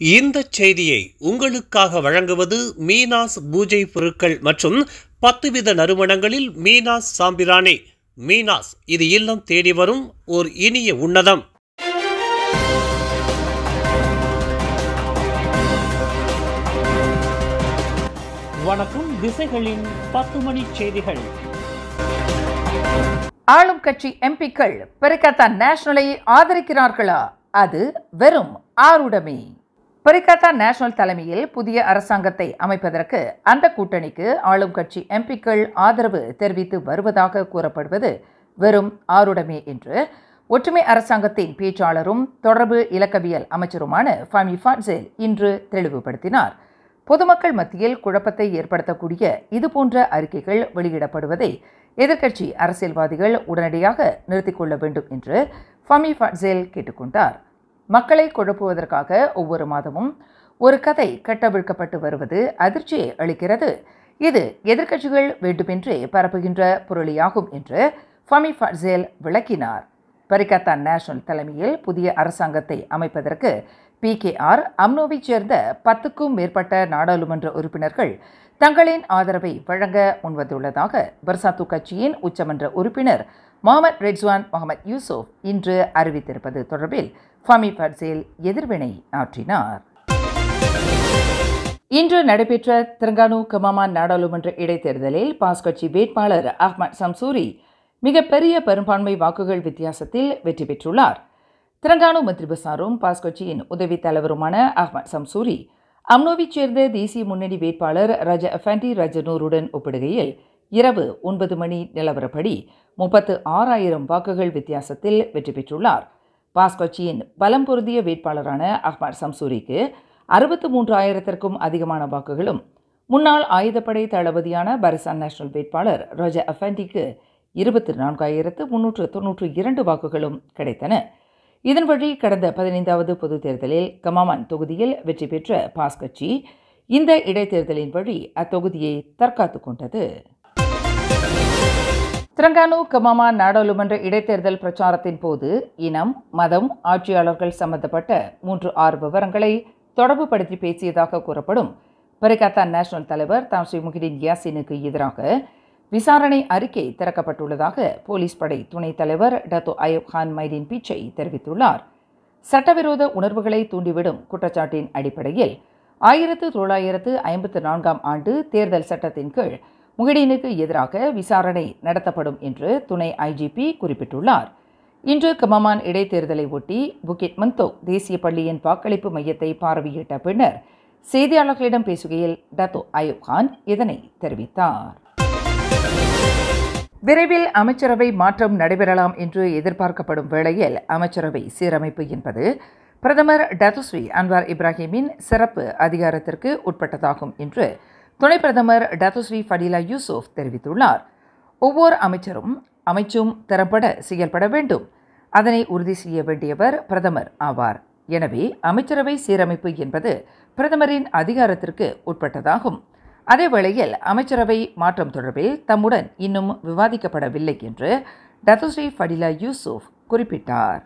இந்த செய்தியை உங்களுக்காக வழங்குவது மீனாஸ் பூஜை பொருட்கள் மற்றும் பத்து வித நறுமணங்களில் மீனாஸ் சாம்பிராணி மீனாஸ் இது இல்லம் தேடி வரும் ஓர் இனிய உன்னதம் வணக்கம் திசைகளின் பத்து மணி செய்திகள் ஆளும் கட்சி எம்பிக்கள் பெரிகத்தா நேஷனலை ஆதரிக்கிறார்களா அது வெறும் ஆருடமே பெரிகத்தா நேஷனல் தலைமையில் புதிய அரசாங்கத்தை அமைப்பதற்கு அந்த கூட்டணிக்கு ஆளும் கட்சி எம்பிக்கள் ஆதரவு தெரிவித்து வருவதாக கூறப்படுவது வெறும் ஆருடமே என்று ஒற்றுமை அரசாங்கத்தின் பேச்சாளரும் தொடர்பு இலக்கவியல் அமைச்சருமான ஃபமி ஃபாட்சேல் இன்று தெளிவுபடுத்தினார் பொதுமக்கள் மத்தியில் குழப்பத்தை ஏற்படுத்தக்கூடிய இதுபோன்ற அறிக்கைகள் வெளியிடப்படுவதை எதிர்க்கட்சி அரசியல்வாதிகள் உடனடியாக நிறுத்திக் கொள்ள வேண்டும் என்று ஃபமி ஃபட்சேல் கேட்டுக்கொண்டார் மக்களை குழப்புவதற்காக ஒவ்வொரு மாதமும் ஒரு கதை கட்டவிழ்க்கப்பட்டு வருவது அதிர்ச்சியை அளிக்கிறது இது எதிர்க்கட்சிகள் வேண்டுமென்றே பரப்புகின்ற புரளியாகும் என்று ஃபமி ஃபட்சேல் விளக்கினார் பரிகத்தான் நேஷனல் தலைமையில் புதிய அரசாங்கத்தை அமைப்பதற்கு பிகேஆர் அம்னோவைச் சேர்ந்த பத்துக்கும் மேற்பட்ட நாடாளுமன்ற உறுப்பினர்கள் தங்களின் ஆதரவை வழங்க முன்வந்துள்ளதாக பர்சாத்து கட்சியின் உச்சமன்ற உறுப்பினர் முகமது ரெட்ஸ்வான் முகமது யூசுப் இன்று அறிவித்திருப்பது தொடர்பில் ஃபமி பட்சேல் எதிர்வினை ஆற்றினார் இன்று நடைபெற்ற திரங்கானு கமாமா நாடாளுமன்ற இடைத்தேர்தலில் பாஸ் கட்சி வேட்பாளர் அஹ்மத் சம்சூரி மிகப்பெரிய பெரும்பான்மை வாக்குகள் வித்தியாசத்தில் வெற்றி பெற்றுள்ளார் திரங்கானு மந்திரி பசாரும் பாஸ் கட்சியின் உதவி தலைவருமான அஹ்மத் சம்சூரி அம்னோவைச் சேர்ந்த தேசிய முன்னணி வேட்பாளர் ரஜ அஃபண்டி ரஜனூருடன் ஒப்பிடுகையில் இரவு ஒன்பது மணி நிலவரப்படி முப்பத்து ஆறாயிரம் வாக்குகள் வித்தியாசத்தில் வெற்றி பெற்றுள்ளார் பாஸ் கட்சியின் பலம் பொருந்திய வேட்பாளரான அஹ்மத் சம்சூரிக்கு அறுபத்து மூன்றாயிரத்திற்கும் அதிகமான வாக்குகளும் முன்னாள் ஆயுதப்படை தளபதியான பரிசான் நேஷனல் வேட்பாளர் ரோஜ அஃபண்டிக்கு இருபத்தி நான்காயிரத்து முன்னூற்று தொன்னூற்று இரண்டு வாக்குகளும் கிடைத்தன இதன் வழி கடந்த பதினைந்தாவது பொதுத் தேர்தலில் கமாமான் தொகுதியில் வெற்றி பெற்ற பாஸ் கட்சி இந்த இடைத்தேர்தலின் வழி அத்தொகுதியை தற்காத்து கொண்டது திரங்கானு கமாமா நாடாளுமன்ற இடைத்தேர்தல் பிரச்சாரத்தின் போது இனம் மதம் ஆட்சியாளர்கள் சம்பந்தப்பட்ட மூன்று ஆறு விவரங்களை தொடர்புபடுத்தி பேசியதாக கூறப்படும் பரிகத்தா நேஷனல் தலைவர் தாம்ஸ்ரீ முகிடின் யாசினுக்கு எதிராக விசாரணை அறிக்கை திறக்கப்பட்டுள்ளதாக போலீஸ் படை துணைத் தலைவர் டத்தோ அயூப் கான் மைதீன் பீச்சை தெரிவித்துள்ளார் சட்டவிரோத உணர்வுகளை தூண்டிவிடும் குற்றச்சாட்டின் அடிப்படையில் ஆயிரத்து தொள்ளாயிரத்து ஐம்பத்து நான்காம் ஆண்டு தேர்தல் சட்டத்தின் கீழ் முகிடீனுக்கு எதிராக விசாரணை நடத்தப்படும் என்று துணை ஐஜிபி குறிப்பிட்டுள்ளார் இன்று கமமான் இடைத்தேர்தலை ஒட்டி புக்கிட் மந்தோ தேசிய பள்ளியின் வாக்களிப்பு மையத்தை பார்வையிட்ட பின்னர் செய்தியாளர்களிடம் பேசுகையில் டத்தோ அயூப் கான் இதனை தெரிவித்தார் விரைவில் அமைச்சரவை மாற்றம் நடைபெறலாம் என்று எதிர்பார்க்கப்படும் வேளையில் அமைச்சரவை சீரமைப்பு என்பது பிரதமர் டத்துஸ்ரீ அன்வார் இப்ராஹிமின் சிறப்பு அதிகாரத்திற்கு உட்பட்டதாகும் என்று துணை பிரதமர் டத்துஸ்ரீ ஃபடிலா யூசுப் தெரிவித்துள்ளார் ஒவ்வொரு அமைச்சரும் அமைச்சும் திறம்பட செயல்பட வேண்டும் அதனை உறுதி செய்ய வேண்டியவர் பிரதமர் ஆவார் எனவே அமைச்சரவை சீரமைப்பு என்பது பிரதமரின் அதிகாரத்திற்கு உட்பட்டதாகும் அதேவேளையில் அமைச்சரவை மாற்றம் தொடர்பில் தம்முடன் இன்னும் விவாதிக்கப்படவில்லை என்று டத்துஸ்ரீ ஃபடிலா யூசுப் குறிப்பிட்டார்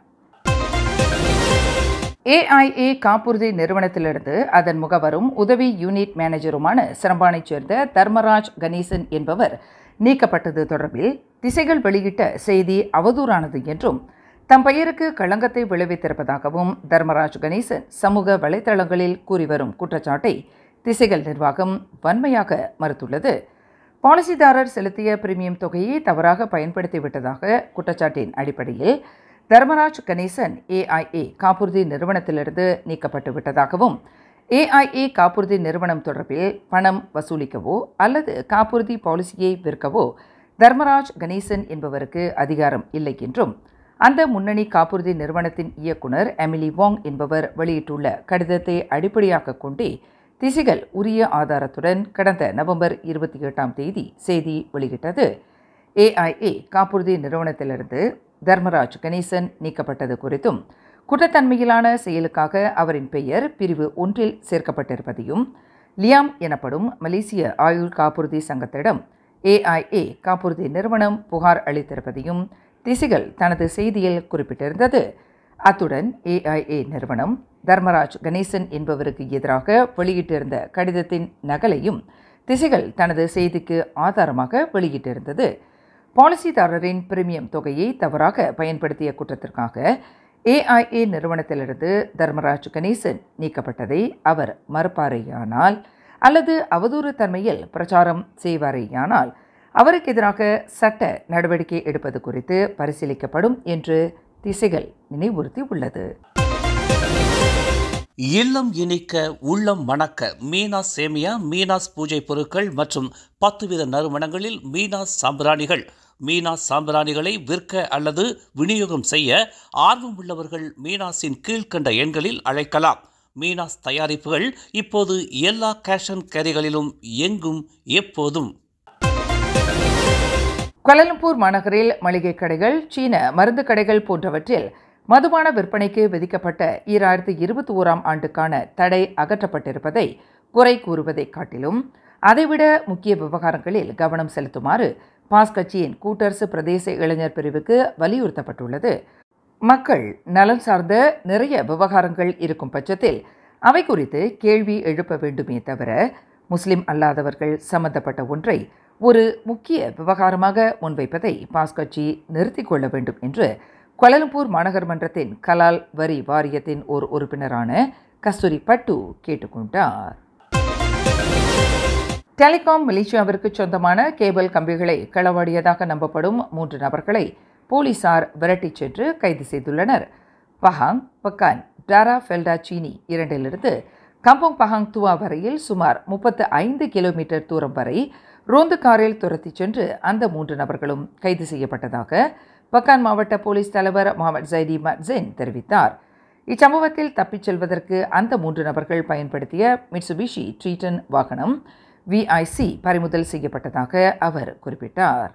ஏஐஏ காப்புறுதி நிறுவனத்திலிருந்து அதன் முகவரும் உதவி யூனிட் மேனேஜருமான சிரம்பானைச் சேர்ந்த தர்மராஜ் கணேசன் என்பவர் நீக்கப்பட்டது தொடர்பில் திசைகள் வெளியிட்ட செய்தி அவதூறானது என்றும் தம் பெயருக்கு களங்கத்தை விளைவித்திருப்பதாகவும் தர்மராஜ் கணேசன் சமூக வலைதளங்களில் கூறி வரும் குற்றச்சாட்டை திசைகள் நிர்வாகம் வன்மையாக மறுத்துள்ளது பாலிசிதாரர் செலுத்திய பிரீமியம் தொகையை தவறாக பயன்படுத்திவிட்டதாக குற்றச்சாட்டின் அடிப்படையில் தர்மராஜ் கணேசன் ஏஐஏ காப்புறுதி நிறுவனத்திலிருந்து நீக்கப்பட்டு விட்டதாகவும் ஏஐஏ காப்புறுதி நிறுவனம் தொடர்பில் பணம் வசூலிக்கவோ அல்லது காப்புறுதி பாலிசியை விற்கவோ தர்மராஜ் கணேசன் என்பவருக்கு அதிகாரம் இல்லை என்றும் அந்த முன்னணி காப்புறுதி நிறுவனத்தின் இயக்குனர் எமிலி வாங் என்பவர் வெளியிட்டுள்ள கடிதத்தை அடிப்படையாக கொண்டே திசைகள் உரிய ஆதாரத்துடன் கடந்த நவம்பர் இருபத்தி எட்டாம் தேதி செய்தி வெளியிட்டது ஏஐஏ காப்புறுதி நிறுவனத்திலிருந்து தர்மராஜ் கணேசன் நீக்கப்பட்டது குறித்தும் குற்றத்தன்மையிலான செயலுக்காக அவரின் பெயர் பிரிவு ஒன்றில் சேர்க்கப்பட்டிருப்பதையும் லியாம் எனப்படும் மலேசிய ஆயுள் காப்புறுதி சங்கத்திடம் ஏஐஏ காப்புறுதி நிறுவனம் புகார் அளித்திருப்பதையும் திசைகள் தனது செய்தியில் குறிப்பிட்டிருந்தது அத்துடன் ஏஐஏ நிறுவனம் தர்மராஜ் கணேசன் என்பவருக்கு எதிராக வெளியிட்டிருந்த கடிதத்தின் நகலையும் திசைகள் தனது செய்திக்கு ஆதாரமாக வெளியிட்டிருந்தது பாலிசிதாரரின் பிரீமியம் தொகையை தவறாக பயன்படுத்திய குற்றத்திற்காக ஏஐஏ நிறுவனத்திலிருந்து தர்மராஜ் கணேசன் நீக்கப்பட்டதை அவர் மறுப்பாரேயானால் அல்லது அவதூறு தன்மையில் பிரச்சாரம் செய்வாரேயானால் அவருக்கு எதிராக சட்ட நடவடிக்கை எடுப்பது குறித்து பரிசீலிக்கப்படும் என்று திசைகள் நினைவுறுத்தி உள்ளது இல்லம் இனிக்க உள்ளம் மணக்க மீனாஸ் சேமியா மீனாஸ் பூஜை பொருட்கள் மற்றும் பத்து வித நறுமணங்களில் மீனாஸ் சாம்பிராணிகள் மீனாஸ் சாம்பிராணிகளை விற்க அல்லது விநியோகம் செய்ய ஆர்வம் உள்ளவர்கள் மீனாஸின் கீழ்க்கண்ட எண்களில் அழைக்கலாம் மீனாஸ் தயாரிப்புகள் இப்போது எல்லா கேஷ் அண்ட் கேரிகளிலும் எங்கும் எப்போதும் கோலாலம்பூர் மாநகரில் மளிகை கடைகள் சீன மருந்து கடைகள் போன்றவற்றில் மதுபான விற்பனைக்கு விதிக்கப்பட்ட ஈராயிரத்தி இருபத்தி ஓராம் ஆண்டுக்கான தடை அகற்றப்பட்டிருப்பதை குறை கூறுவதைக் காட்டிலும் அதைவிட முக்கிய விவகாரங்களில் கவனம் செலுத்துமாறு பாஸ் கட்சியின் கூட்டரசு பிரதேச இளைஞர் பிரிவுக்கு வலியுறுத்தப்பட்டுள்ளது மக்கள் நலன் சார்ந்த நிறைய விவகாரங்கள் இருக்கும் பட்சத்தில் அவை குறித்து கேள்வி எழுப்ப வேண்டுமே தவிர முஸ்லிம் அல்லாதவர்கள் சம்பந்தப்பட்ட ஒன்றை ஒரு முக்கிய விவகாரமாக முன்வைப்பதை பாஸ் கட்சி நிறுத்திக் கொள்ள வேண்டும் என்று கோலாலம்பூர் மாநகர் மன்றத்தின் கலால் வரி வாரியத்தின் ஒரு உறுப்பினரான கஸ்தூரி பட்டு கேட்டுக்கொண்டார் டெலிகாம் மலேசியாவிற்கு சொந்தமான கேபிள் கம்பிகளை களவாடியதாக நம்பப்படும் மூன்று நபர்களை போலீசார் விரட்டிச் சென்று கைது செய்துள்ளனர் பஹாங் பக்கான் டாரா ஃபெல்டா சீனி இரண்டிலிருந்து கம்போங் பஹாங் துவா வரையில் சுமார் முப்பத்து ஐந்து கிலோமீட்டர் தூரம் வரை ரோந்து காரில் துரத்திச் சென்று அந்த மூன்று நபர்களும் கைது செய்யப்பட்டதாக பக்கான் மாவட்ட போலீஸ் தலைவர் முகமது ஜைடி மட்சென் தெரிவித்தார் இச்சம்பவத்தில் தப்பிச் செல்வதற்கு அந்த மூன்று நபர்கள் பயன்படுத்திய மிட்சுபிஷி ட்ரீட்டன் வாகனம் விஐசி பறிமுதல் செய்யப்பட்டதாக அவர் குறிப்பிட்டார்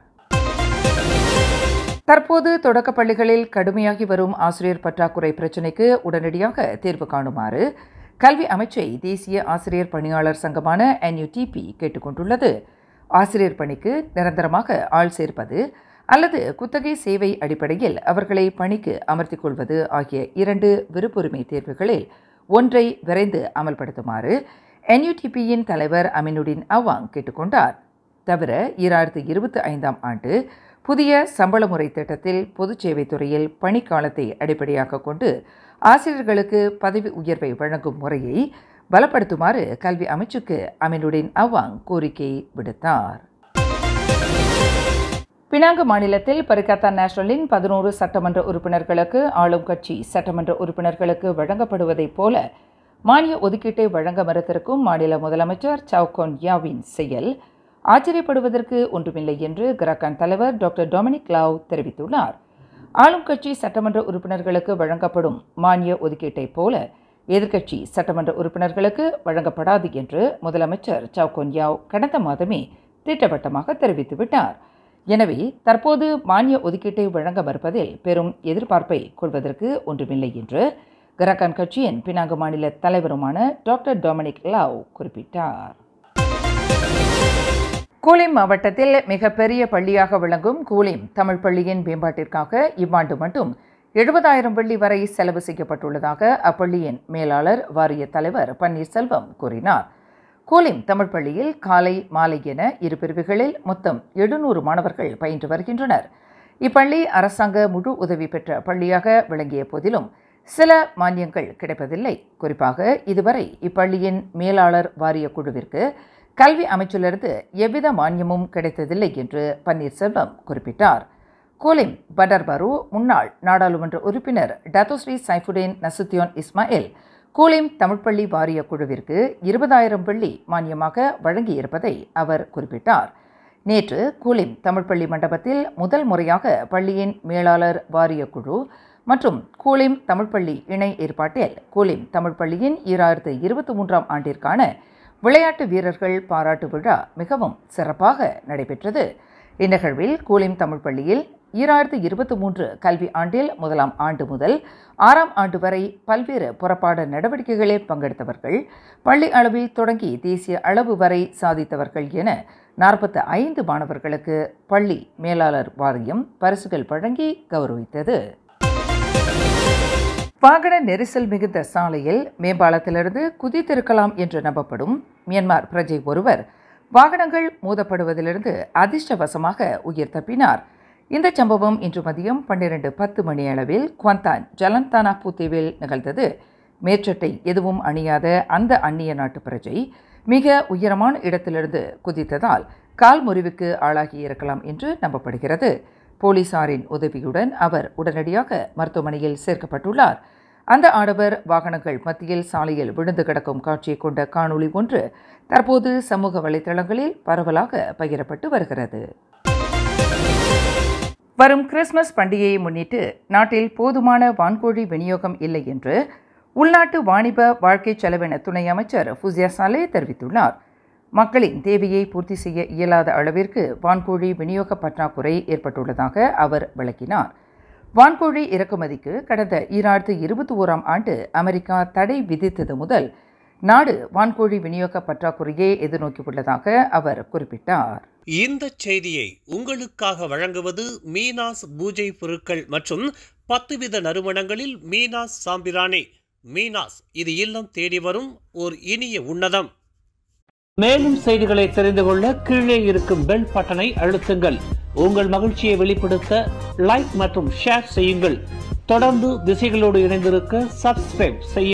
தற்போது தொடக்கப் பள்ளிகளில் கடுமையாகி வரும் ஆசிரியர் பற்றாக்குறை பிரச்சினைக்கு உடனடியாக தீர்வு காணுமாறு கல்வி அமைச்சை தேசிய ஆசிரியர் பணியாளர் சங்கமான என்யூடிபி கேட்டுக்கொண்டுள்ளது ஆசிரியர் பணிக்கு நிரந்தரமாக ஆள் சேர்ப்பது அல்லது குத்தகை சேவை அடிப்படையில் அவர்களை பணிக்கு அமர்த்திக் கொள்வது ஆகிய இரண்டு விருப்புரிமை தேர்வுகளில் ஒன்றை விரைந்து அமல்படுத்துமாறு என்யூடிபியின் தலைவர் அமினுடின் அவாங் கேட்டுக்கொண்டார் தவிர ஈராயிரத்து இருபத்தி ஐந்தாம் ஆண்டு புதிய சம்பள முறை திட்டத்தில் பொதுச் சேவைத் துறையில் பணிக்காலத்தை அடிப்படையாக கொண்டு ஆசிரியர்களுக்கு பதவி உயர்வை வழங்கும் முறையை பலப்படுத்துமாறு கல்வி அமைச்சுக்கு அமினுடின் அவாங் கோரிக்கை விடுத்தார் பினாங்கு மாநிலத்தில் பரிகத்தா நேஷனலின் பதினோரு சட்டமன்ற உறுப்பினர்களுக்கு ஆளும் கட்சி சட்டமன்ற உறுப்பினர்களுக்கு வழங்கப்படுவதைப் போல மானிய ஒதுக்கீட்டை வழங்க மறுத்திருக்கும் மாநில முதலமைச்சர் சவுகோன் யாவின் செயல் ஆச்சரியப்படுவதற்கு ஒன்றுமில்லை என்று கிராக்கான் தலைவர் டாக்டர் டொமினிக் லாவ் தெரிவித்துள்ளார் ஆளும் கட்சி சட்டமன்ற உறுப்பினர்களுக்கு வழங்கப்படும் மானிய ஒதுக்கீட்டைப் போல எதிர்க்கட்சி சட்டமன்ற உறுப்பினர்களுக்கு வழங்கப்படாது என்று முதலமைச்சர் சவுகோன் யாவ் கடந்த மாதமே திட்டவட்டமாக தெரிவித்துவிட்டார் எனவே தற்போது மானிய ஒதுக்கீட்டை வழங்க மறுப்பதில் பெரும் எதிர்பார்ப்பை கொள்வதற்கு ஒன்றுமில்லை என்று கராக்கான் கட்சியின் பினாங்கு மாநில தலைவருமான டாக்டர் டொமினிக் லாவ் குறிப்பிட்டார் கூலிம் மாவட்டத்தில் மிகப்பெரிய பள்ளியாக விளங்கும் கூலிம் தமிழ் பள்ளியின் மேம்பாட்டிற்காக இவ்வாண்டு மட்டும் எழுபதாயிரம் வெள்ளி வரை செலவு செய்யப்பட்டுள்ளதாக அப்பள்ளியின் மேலாளர் வாரிய தலைவர் பன்னீர்செல்வம் கூறினார் கூலிம் தமிழ் பள்ளியில் காலை மாலை என இரு பிரிவுகளில் மொத்தம் எழுநூறு மாணவர்கள் பயின்று வருகின்றனர் இப்பள்ளி அரசாங்க முழு உதவி பெற்ற பள்ளியாக விளங்கிய போதிலும் சில மானியங்கள் கிடைப்பதில்லை குறிப்பாக இதுவரை இப்பள்ளியின் மேலாளர் வாரிய குழுவிற்கு கல்வி அமைச்சிலிருந்து எவ்வித மானியமும் கிடைத்ததில்லை என்று பன்னீர்செல்வம் குறிப்பிட்டார் கோலிம் பண்டர்பரு முன்னாள் நாடாளுமன்ற உறுப்பினர் Dato Sri Saifuddin Nasution Ismail Kulim தமிழ்ப்பள்ளி வாரிய குழுவிற்கு இருபதாயிரம் வெள்ளி மானியமாக வழங்கியிருப்பதை அவர் குறிப்பிட்டார் நேற்று கூலிம் தமிழ்ப்பள்ளி மண்டபத்தில் முதல் முறையாக பள்ளியின் மேலாளர் வாரிய குழு மற்றும் கூலிம் தமிழ்ப்பள்ளி இணை ஏற்பாட்டில் கூலிம் தமிழ்ப்பள்ளியின் ஈராயிரத்து இருபத்தி மூன்றாம் ஆண்டிற்கான விளையாட்டு வீரர்கள் பாராட்டு விழா மிகவும் சிறப்பாக நடைபெற்றது இந்நிகழ்வில் கூலிம் தமிழ் பள்ளியில் ஈராயிரத்து இருபத்தி மூன்று கல்வி ஆண்டில் முதலாம் ஆண்டு முதல் ஆறாம் ஆண்டு வரை பல்வேறு புறப்பாடு நடவடிக்கைகளில் பங்கெடுத்தவர்கள் பள்ளி அளவில் தொடங்கி தேசிய அளவு வரை சாதித்தவர்கள் என நாற்பத்து ஐந்து மாணவர்களுக்கு பள்ளி மேலாளர் வாரியம் பரிசுகள் வழங்கி கௌரவித்தது வாகன நெரிசல் மிகுந்த சாலையில் மேம்பாலத்திலிருந்து குதித்திருக்கலாம் என்று நம்பப்படும் மியான்மர் பிரஜை ஒருவர் வாகனங்கள் மோதப்படுவதிலிருந்து அதிர்ஷ்டவசமாக உயிர் தப்பினார் இந்த சம்பவம் இன்று மதியம் பன்னிரண்டு பத்து மணி அளவில் குவந்தான் ஜலந்தானா பூத்தீவில் நிகழ்ந்தது மேற்சட்டை எதுவும் அணியாத அந்த அந்நிய நாட்டு பிரஜை மிக உயரமான இடத்திலிருந்து குதித்ததால் கால் முறிவுக்கு ஆளாகி இருக்கலாம் என்று நம்பப்படுகிறது போலீசாரின் உதவியுடன் அவர் உடனடியாக மருத்துவமனையில் சேர்க்கப்பட்டுள்ளார் அந்த ஆடவர் வாகனங்கள் மத்தியில் சாலையில் விழுந்து கிடக்கும் காட்சியை கொண்ட காணொளி ஒன்று தற்போது சமூக வலைதளங்களில் பரவலாக பகிரப்பட்டு வருகிறது வரும் கிறிஸ்துமஸ் பண்டிகையை முன்னிட்டு நாட்டில் போதுமான வான்கோழி விநியோகம் இல்லை என்று உள்நாட்டு வாணிப வாழ்க்கை செலவின துணை அமைச்சர் ஃபுசியா சாலே தெரிவித்துள்ளார் மக்களின் தேவையை பூர்த்தி செய்ய இயலாத அளவிற்கு வான்கோழி விநியோக பற்றாக்குறை ஏற்பட்டுள்ளதாக அவர் விளக்கினார் வான்கோழி இறக்குமதிக்கு கடந்த ஈராயிரத்து இருபத்தி ஓராம் ஆண்டு அமெரிக்கா தடை விதித்தது முதல் நாடு வான்கோழி விநியோக பற்றாக்குறையை எதிர்நோக்கியுள்ளதாக அவர் குறிப்பிட்டார் இந்த செய்தியை உங்களுக்காக வழங்குவது மீனாஸ் பூஜை பொருட்கள் மற்றும் பத்து வித நறுமணங்களில் மீனாஸ் சாம்பிராணி மீனாஸ் இது இல்லம் தேடி வரும் ஓர் இனிய உன்னதம் மேலும் செய்திகளை தெரிந்து கொள்ள கீழே இருக்கும் பெல் பட்டனை அழுத்துங்கள் உங்கள் மகிழ்ச்சியை வெளிப்படுத்த லைக் மற்றும் ஷேர் செய்யுங்கள் தொடர்ந்து திசைகளோடு இணைந்திருக்க சப்ஸ்கிரைப் செய்ய